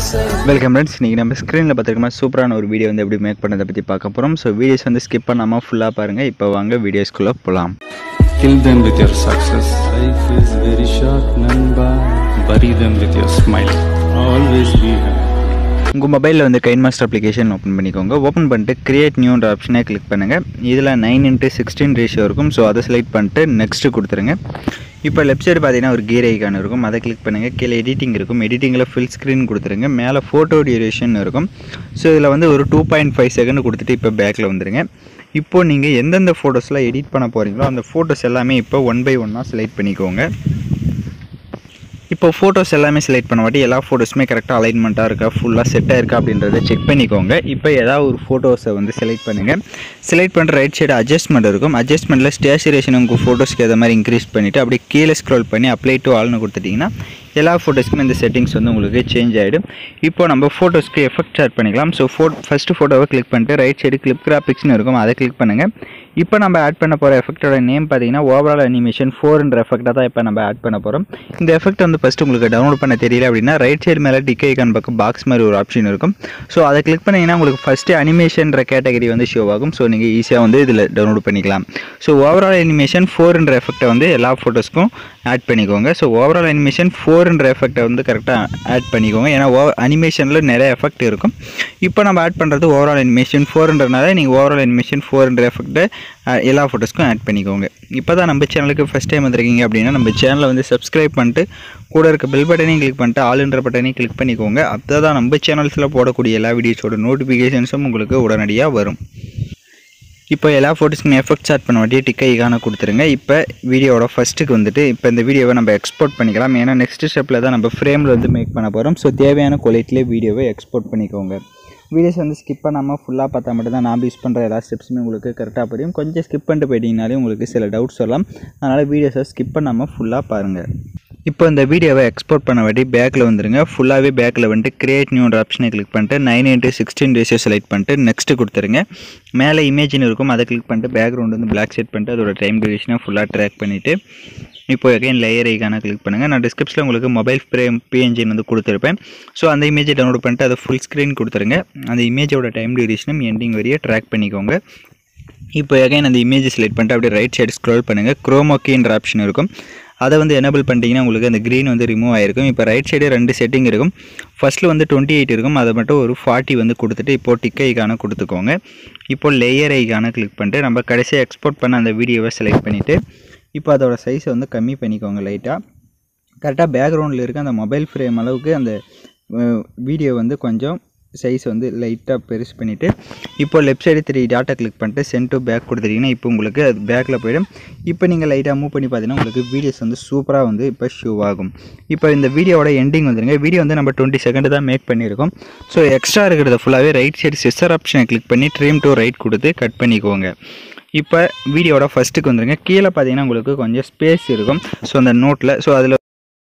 Welcome friends இன்றைக்கி நம்ம ஸ்க்ரீனில் பார்த்துருக்க மாதிரி சூப்பரான ஒரு வீடியோ வந்து எப்படி மேக் பண்ணதை பற்றி பார்க்க போகிறோம் ஸோ வீடியோஸ் வந்து ஸ்கிப் பண்ணாமல் ஃபுல்லாக பாருங்கள் இப்போ வாங்க வீடியோஸ்குள்ளே போகலாம் Kill them with your success. Life is very short, Namba. Bury them with your smile. Always be happy. உங்கள் மொபைலில் வந்து கைன் மாஸ்டர் அப்ளிகேஷன் ஓப்பன் பண்ணிக்கோங்க ஓப்பன் பண்ணிட்டு கிரியேட் நியூன்ற ஆப்ஷனை கிளிக் பண்ணுங்கள் இதில் நைன் இன்ட்டு சிக்ஸ்டீன் ரேஷியோ இருக்கும் ஸோ அதை செலக்ட் பண்ணிட்டு நெக்ஸ்ட்டு கொடுத்துருங்க இப்போ லெஃப்ட் சைடு பார்த்தீங்கன்னா ஒரு கீர் ஐக்கான் இருக்கும் அதை கிளிக் பண்ணுங்கள் கீழே எடிட்டிங் இருக்கும் எடிட்டிங்கில் ஃபுல் ஸ்க்ரீன் கொடுத்துருங்க மேலே ஃபோட்டோ டியூரேஷன் இருக்கும் ஸோ இதில் வந்து ஒரு டூ பாயிண்ட் ஃபைவ் செகண்ட் கொடுத்துட்டு இப்போ பேக்கில் வந்துருங்க இப்போ நீங்கள் எந்தெந்த ஃபோட்டோஸ்லாம் எடிட் பண்ண போகிறீங்களோ அந்த ஃபோட்டோஸ் எல்லாமே இப்போ ஒன் பை ஒன்னாக செலக்ட் பண்ணிக்கோங்க இப்போ ஃபோட்டோஸ் எல்லாமே செலக்ட் பண்ண வாட்டி எல்லா ஃபோட்டோஸுமே கரெக்டாக அலைன்மெண்ட்டாக இருக்கா ஃபுல்லாக செட்டாக இருக்கா அப்படின்றத செக் பண்ணிக்கோங்க இப்போ ஏதாவது ஒரு ஃபோட்டோஸை வந்து செலக்ட் பண்ணுங்கள் செலக்ட் பண்ணுற ரைட் சைடு அட்ஜஸ்ட்மெண்ட் இருக்கும் அட்ஜஸ்ட்மெண்ட்டில் ஸ்டேச்சுரேஷன் உங்கள் ஃபோட்டோஸ்க்கு ஏற்ற மாதிரி இன்க்ரீஸ் பண்ணிவிட்டு அப்படியே கீழே ஸ்க்ரோல் பண்ணி அப்ளை டு ஆல்னு கொடுத்துட்டிங்கன்னா எல்லா ஃபோட்டோஸ்க்குமே இந்த செட்டிங்ஸ் வந்து உங்களுக்கு சேஞ்ச் ஆகிடும் இப்போ நம்ம ஃபோட்டோஸ்க்கு எஃபெக்ட் ஆட் பண்ணிக்கலாம் ஸோ ஃபோ ஃபஸ்ட்டு ஃபோட்டோவை கிளிக் பண்ணிட்டு ரைட் சைடு கிளிப் கிராபிக்ஸ்னு இருக்கும் அதை கிளிக் பண்ணுங்கள் இப்போ நம்ம ஆட் பண்ண போகிற எஃபெக்ட்டோட நேம் பார்த்தீங்கன்னா ஓவரால் அனிமேஷன் ஃபோர்ன்ற எஃபெக்டாக தான் இப்போ நம்ம ஆட் பண்ண போகிறோம் இந்த எஃபெக்ட் வந்து ஃபஸ்ட்டு உங்களுக்கு டவுன்லோட் பண்ண தெரியல அப்படின்னா ரைட் சைடு மேலே டிக் ஐக்கான் பக்கம் பாக்ஸ் மாதிரி ஒரு ஆப்ஷன் இருக்கும் ஸோ அதை கிளிக் பண்ணிங்கன்னா உங்களுக்கு ஃபஸ்ட்டு அனிமேஷன்ற கேட்டகரி வந்து ஷோ ஆகும் ஸோ நீங்கள் ஈஸியாக வந்து இதில் டவுன்லோட் பண்ணிக்கலாம் ஸோ ஓவரால் அனிமேஷன் ஃபோர்ன்ற எஃபெக்ட்டை வந்து எல்லா ஃபோட்டோஸ்க்கும் ஆட் பண்ணிக்கோங்க ஸோ ஓவரால் அனிமேஷன் ஃபோர்ன்ற எஃபெக்ட்டை வந்து கரெக்டாக ஆட் பண்ணிக்கோங்க ஏன்னா ஓ அனிமேஷனில் நிறைய எஃபெக்ட் இருக்கும் இப்போ நம்ம ஆட் பண்ணுறது ஓவரால் அனிமேஷன் ஃபோர்ன்றனால நீங்கள் ஓவரால் அனிமேஷன் ஃபோர்ன்ற எஃபெக்ட்டை எல்லா ஃபோட்டோஸ்க்கும் ஆட் பண்ணிக்கோங்க இப்போ தான் நம்ம சேனலுக்கு ஃபஸ்ட் டைம் வந்திருக்கீங்க அப்படின்னா நம்ம சேனலை வந்து சப்ஸ்கிரைப் பண்ணிட்டு கூட இருக்க பெல் பட்டனையும் கிளிக் பண்ணிட்டு ஆல்ன்ற பட்டனையும் கிளிக் பண்ணிக்கோங்க அப்போ தான் நம்ம சேனல்ஸில் போடக்கூடிய எல்லா வீடியோஸோட நோட்டிஃபிகேஷன்ஸும் உங்களுக்கு உடனடியாக வரும் இப்போ எல்லா ஃபோட்டோஸ்க்குமே எஃபெக்ட்ஸ் ஆட் பண்ண வாட்டி டிக் ஐக்கான கொடுத்துருங்க இப்போ வீடியோவோட ஃபஸ்ட்டுக்கு வந்துட்டு இப்போ இந்த வீடியோவை நம்ம எக்ஸ்போர்ட் பண்ணிக்கலாம் ஏன்னா நெக்ஸ்ட் ஸ்டெப்பில் தான் நம்ம ஃப்ரேமில் வந்து மேக் பண்ண போகிறோம் ஸோ தேவையான குவாலிட்டிலே வீடியோவை எக்ஸ்போர்ட் பண்ணிக்கோங்க வீடியோஸ் வந்து ஸ்கிப் பண்ணாமல் ஃபுல்லாக பார்த்தா மட்டும் தான் நான் யூஸ் பண்ணுற எல்லா ஸ்டெப்ஸுமே உங்களுக்கு கரெக்டாக புரியும் கொஞ்சம் ஸ்கிப் பண்ணிட்டு போயிட்டீங்கனாலே உங்களுக்கு சில டவுட்ஸ் வரலாம் அதனால் வீடியோஸை ஸ்கிப் பண்ணாமல் ஃபுல்லாக பாருங்கள் இப்போ இந்த வீடியோவை எக்ஸ்போர்ட் பண்ண வாட்டி பேக்கில் வந்துருங்க ஃபுல்லாகவே பேக்கில் வந்துட்டு கிரியேட் நியூன்ற ஆப்ஷனை கிளிக் பண்ணிட்டு nine into sixteen ratio select பண்ணிட்டு நெக்ஸ்ட்டு கொடுத்துருங்க மேலே இமேஜின் இருக்கும் அதை கிளிக் பண்ணிட்டு பேக்ரவுண்ட் வந்து பிளாக் செட் பண்ணிட்டு அதோட டைம் டியூரேஷனை ஃபுல்லாக ட்ராக் பண்ணிவிட்டு இப்போ அகைன் லேயர் ஐக்கான கிளிக் பண்ணுங்கள் நான் டிஸ்கிரிப்ஷனில் உங்களுக்கு மொபைல் ஃப்ரேம் பிஎன்ஜின் வந்து கொடுத்துருப்பேன் ஸோ அந்த இமேஜை டவுன்லோட் பண்ணிட்டு அதை ஃபுல் ஸ்க்ரீன் கொடுத்துருங்க அந்த இமேஜோட டைம் டியூரேஷனும் எண்டிங் வரையே ட்ராக் பண்ணிக்கோங்க இப்போ அகைன் அந்த இமேஜை செலக்ட் பண்ணிட்டு அப்படியே ரைட் சைடு ஸ்க்ரோல் பண்ணுங்கள் குரோமோக்கின்ற ஆப்ஷன் இருக்கும் அதை வந்து எனபிள் பண்ணிட்டீங்கன்னா உங்களுக்கு அந்த க்ரீன் வந்து ரிமூவ் ஆகிருக்கும் இப்போ ரைட் சைடு ரெண்டு செட்டிங் இருக்கும் ஃபஸ்ட்டில் வந்து டுவெண்ட்டி எயிட் இருக்கும் அதை மட்டும் ஒரு ஃபார்ட்டி வந்து கொடுத்துட்டு இப்போது டிக் ஐக்கான கொடுத்துக்கோங்க இப்போ லேயர் ஐக்கான கிளிக் பண்ணிட்டு நம்ம கடைசியாக எக்ஸ்போர்ட் பண்ண அந்த வீடியோவை செலக்ட் பண்ணிவிட்டு இப்போ அதோட சைஸை வந்து கம்மி பண்ணிக்கோங்க லைட்டாக கரெக்டாக பேக்ரவுண்டில் இருக்க அந்த மொபைல் ஃப்ரேம் அளவுக்கு அந்த வீடியோ வந்து கொஞ்சம் சைஸ் வந்து லைட்டாக பெருசு பண்ணிவிட்டு இப்போ லெஃப்ட் சைடு த்ரீ டாட்டா கிளிக் பண்ணிட்டு சென்ட் டு பேக் கொடுத்துட்டீங்கன்னா இப்போ உங்களுக்கு அது பேக்கில் போயிடும் இப்போ நீங்கள் லைட்டாக மூவ் பண்ணி பார்த்தீங்கன்னா உங்களுக்கு வீடியோஸ் வந்து சூப்பராக வந்து இப்போ ஷூ ஆகும் இப்போ இந்த வீடியோவோட எண்டிங் வந்துருங்க வீடியோ வந்து நம்ம டுவெண்ட்டி செகண்ட் தான் மேக் பண்ணியிருக்கோம் ஸோ எக்ஸ்ட்ரா இருக்கிறத ஃபுல்லாகவே ரைட் சைடு சிஸ்டர் ஆப்ஷனை கிளிக் பண்ணி ட்ரீம் டு ரைட் கொடுத்து கட் பண்ணிக்கோங்க இப்போ வீடியோட ஃபஸ்ட்டுக்கு வந்துருங்க கீழே பார்த்தீங்கன்னா உங்களுக்கு கொஞ்சம் ஸ்பேஸ் இருக்கும் ஸோ அந்த நோட்டில் ஸோ அதில்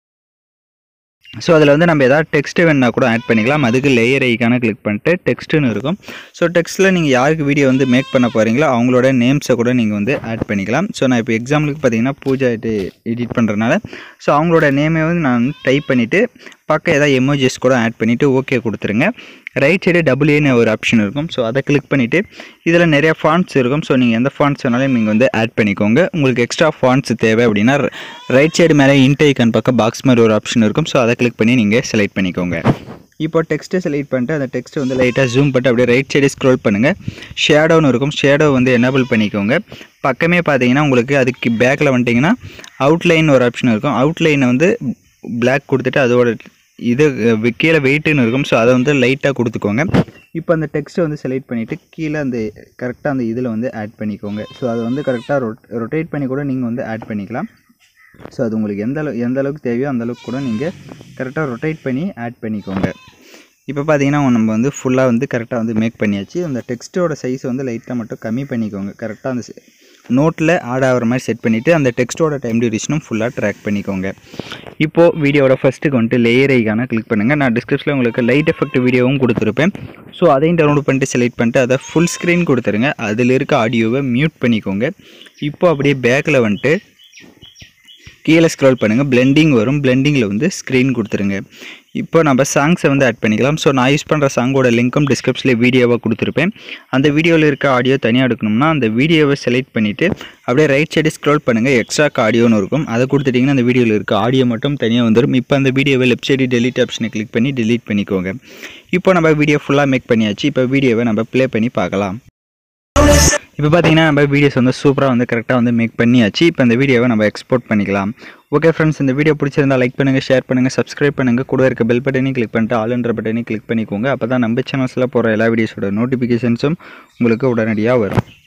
ஸோ அதில் வந்து நம்ம எதாவது டெக்ஸ்ட்டு வேணுன்னா கூட ஆட் பண்ணிக்கலாம் அதுக்கு லேயர் ஐக்கான கிளிக் பண்ணிட்டு டெக்ஸ்ட்டுன்னு இருக்கும் ஸோ டெக்ஸ்ட்டில் நீங்கள் யாருக்கு வீடியோ வந்து மேக் பண்ண போகிறீங்களோ அவங்களோட நேம்ஸை கூட நீங்கள் வந்து ஆட் பண்ணிக்கலாம் ஸோ நான் இப்போ எக்ஸாம்பிளுக்கு பார்த்தீங்கன்னா பூஜா எடிட் பண்ணுறதுனால ஸோ அவங்களோட நேமை வந்து நான் டைப் பண்ணிவிட்டு பக்கம் ஏதாவது எமோஜிஸ் கூட ஆட் பண்ணிவிட்டு ஓகே கொடுத்துருங்க ரைட் சைடு டபுள்யூன்னு ஒரு ஆப்ஷன் இருக்கும் ஸோ அதை கிளிக் பண்ணிவிட்டு இதில் நிறைய ஃபாண்ட்ஸ் இருக்கும் ஸோ நீங்கள் எந்த ஃபாண்ட்ஸ் வேணாலும் நீங்கள் வந்து ஆட் பண்ணிக்கோங்க உங்களுக்கு எக்ஸ்ட்ரா ஃபாண்ட்ஸ் தேவை அப்படின்னா ரைட் சைடு மேலே இன்ட் ஐக்கான் பக்கம் பாக்ஸ் மாதிரி ஒரு ஆப்ஷன் இருக்கும் ஸோ அதை கிளிக் பண்ணி நீங்கள் செலக்ட் பண்ணிக்கோங்க இப்போ டெக்ஸ்ட்டை செலக்ட் பண்ணிட்டு அந்த டெக்ஸ்ட்டை வந்து லைட்டாக ஜூம் பண்ணிட்டு அப்படியே ரைட் சைடு ஸ்க்ரோல் பண்ணுங்கள் ஷேடோன்னு இருக்கும் ஷேடோ வந்து எனபிள் பண்ணிக்கோங்க பக்கமே பார்த்தீங்கன்னா உங்களுக்கு அதுக்கு பேக்கில் வந்துட்டிங்கன்னா அவுட்லைன் ஒரு ஆப்ஷன் இருக்கும் அவுட்லைனை வந்து பிளாக் கொடுத்துட்டு அதோட இது கீழே வெயிட்டுன்னு இருக்கும் ஸோ அதை வந்து லைட்டாக கொடுத்துக்கோங்க இப்போ அந்த டெக்ஸ்ட்டை வந்து செலக்ட் பண்ணிவிட்டு கீழே அந்த கரெக்டாக அந்த இதில் வந்து ஆட் பண்ணிக்கோங்க ஸோ அதை வந்து கரெக்டாக ரொ ரொட்டேட் பண்ணி கூட நீங்கள் வந்து ஆட் பண்ணிக்கலாம் ஸோ அது உங்களுக்கு எந்த அளவு எந்த அளவுக்கு தேவையோ அந்த அளவுக்கு கூட நீங்கள் கரெக்டாக ரொட்டேட் பண்ணி ஆட் பண்ணிக்கோங்க இப்போ பார்த்தீங்கன்னா நம்ம வந்து ஃபுல்லாக வந்து கரெக்டாக வந்து மேக் பண்ணியாச்சு அந்த டெக்ஸ்ட்டோட சைஸை வந்து லைட்டாக மட்டும் கம்மி பண்ணிக்கோங்க கரெக்டாக அந்த நோட்டில் ஆட் ஆகிற மாதிரி செட் பண்ணிவிட்டு அந்த டெக்ஸ்ட்டோட டைம் டியூரேஷனும் ஃபுல்லாக ட்ராக் பண்ணிக்கோங்க இப்போது வீடியோட ஃபஸ்ட்டுக்கு வந்துட்டு லேயர் ஐக்கான கிளிக் பண்ணுங்கள் நான் டிஸ்கிரிப்ஷனில் உங்களுக்கு லைட் எஃபெக்ட் வீடியோவும் கொடுத்துருப்பேன் ஸோ அதையும் டவுன்லோட் பண்ணிட்டு செலக்ட் பண்ணிட்டு அதை ஃபுல் ஸ்க்ரீன் கொடுத்துருங்க அதில் இருக்க ஆடியோவை மியூட் பண்ணிக்கோங்க இப்போ அப்படியே பேக்கில் வந்துட்டு கீழே ஸ்க்ரோல் பண்ணுங்கள் பிளெண்டிங் வரும் பிளெண்டிங்கில் வந்து ஸ்க்ரீன் கொடுத்துருங்க இப்போ நம்ம சாங்ஸை வந்து ஆட் பண்ணிக்கலாம் ஸோ நான் யூஸ் பண்ணுற சாங்கோட லிங்க்கும் டிஸ்கிரிப்ஷனில் வீடியோவாக கொடுத்துருப்பேன் அந்த வீடியோவில் இருக்க ஆடியோ தனியாக எடுக்கணும்னா அந்த வீடியோவை செலக்ட் பண்ணிவிட்டு அப்படியே ரைட் சைடு ஸ்க்ரோல் பண்ணுங்கள் எக்ஸ்ட்ராக்கு ஆடியோன்னு இருக்கும் அதை கொடுத்துட்டிங்கன்னா அந்த வீடியோவில் இருக்க ஆடியோ மட்டும் தனியாக வந்துடும் இப்போ அந்த வீடியோவை லெஃப்ட் சைடு டெலிட் ஆப்ஷனை கிளிக் பண்ணி delete பண்ணிக்கோங்க இப்போ நம்ம வீடியோ ஃபுல்லாக மேக் பண்ணியாச்சு இப்போ வீடியோவை நம்ம ப்ளே பண்ணி பார்க்கலாம் இப்போ பார்த்தீங்கன்னா நம்ம வீடியோஸ் வந்து சூப்பராக வந்து கரெக்டாக வந்து மேக் பண்ணியாச்சு இப்போ இந்த வீடியோவை நம்ம எக்ஸ்போர்ட் பண்ணிக்கலாம் ஓகே ஃப்ரெண்ட்ஸ் இந்த வீடியோ பிடிச்சிருந்தா லைக் பண்ணுங்கள் ஷேர் பண்ணுங்கள் சப்ஸ்கிரைப் பண்ணுங்கள் கூட இருக்க பெல் பட்டனையும் கிளிக் பண்ணிட்டு ஆளுன்ற பட்டனையும் கிளிக் பண்ணிக்கோங்க அப்போ தான் நம்ம சேனல்ஸில் போகிற எல்லா வீடியோஸோட நோட்டிஃபிகேஷன்ஸும் உங்களுக்கு உடனடியாக வரும்